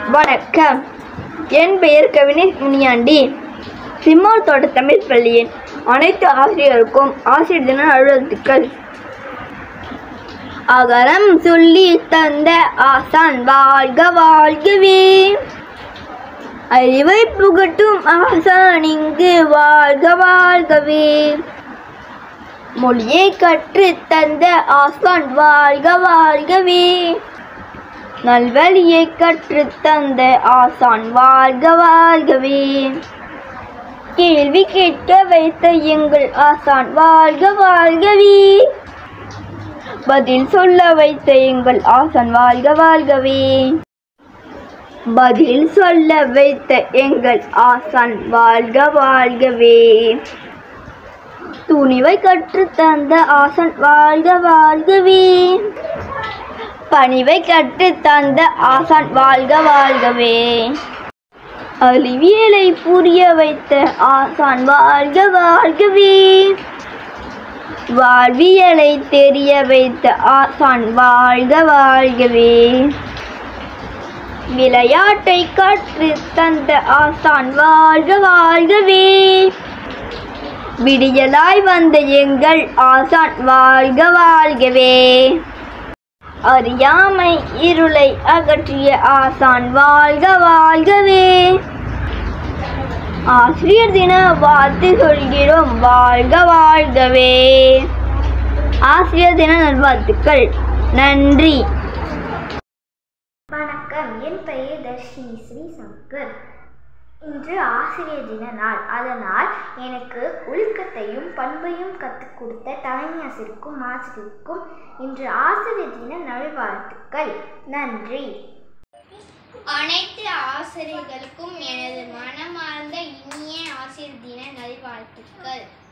வணக்கம் என் பெயர் கவினேஷ் முனியாண்டி சிம்மோர் தோட்ட தமிழ் பள்ளியின் அனைத்து ஆசிரியருக்கும் ஆசிரியர் தின அலுவலகத்துக்கள் அகரம் சொல்லி தந்த ஆசான் வாழ்க வாழ்கவே அறிவை புகட்டும் ஆசான் இங்கு வாழ்க வாழ்கவே மொழியை கற்று தந்த ஆசான் வாழ்க வாழ்கவே நல்வழியை கற்று தந்த ஆசான் வாழ்க வாழ்கவே கேள்வி கேட்க வைத்த எங்கள் ஆசான் வாழ்க வாழ்கவே பதில் சொல்ல வைத்த எங்கள் ஆசான் வாழ்க வாழ்கவே பதில் சொல்ல வைத்த எங்கள் ஆசான் வாழ்க வாழ்கவே துணிவை கற்று தந்த ஆசான் வாழ்க வாழ்கவே பணிவை கற்று தந்த ஆசான் வாழ்க வாழ்கவே அறிவியலை புரிய வைத்த ஆசான் வாழ்க வாழ்கவே வாழ்வியலை தெரிய வைத்த ஆசான் வாழ்க வாழ்கவே விளையாட்டை கற்று தந்த ஆசான் வாழ்க வாழ்கவே விடியலாய் வந்த எங்கள் ஆசான் வாழ்க வாழ்கவே அறியாமை இருளை அகற்றிய ஆசான் வாழ்க வாழ்கவே ஆசிரியர் தின வாழ்த்து சொல்கிறோம் வாழ்க வாழ்கவே ஆசிரியர் தின நல்வாழ்த்துக்கள் நன்றி வணக்கம் என் பெயர் தர்ஷினி ஸ்ரீ சங்கர் இன்று ஆசிரியர் தின நாள் அதனால் எனக்கு ஒழுக்கத்தையும் பண்பையும் கற்றுக் கொடுத்த தலைமை ஆசிரியருக்கும் ஆசிரியருக்கும் இன்று ஆசிரியர் தின நல்வாழ்த்துக்கள் நன்றி அனைத்து ஆசிரியர்களுக்கும் எனது மனமார்ந்த இனிய ஆசிரியர் தின நல்வாழ்த்துக்கள்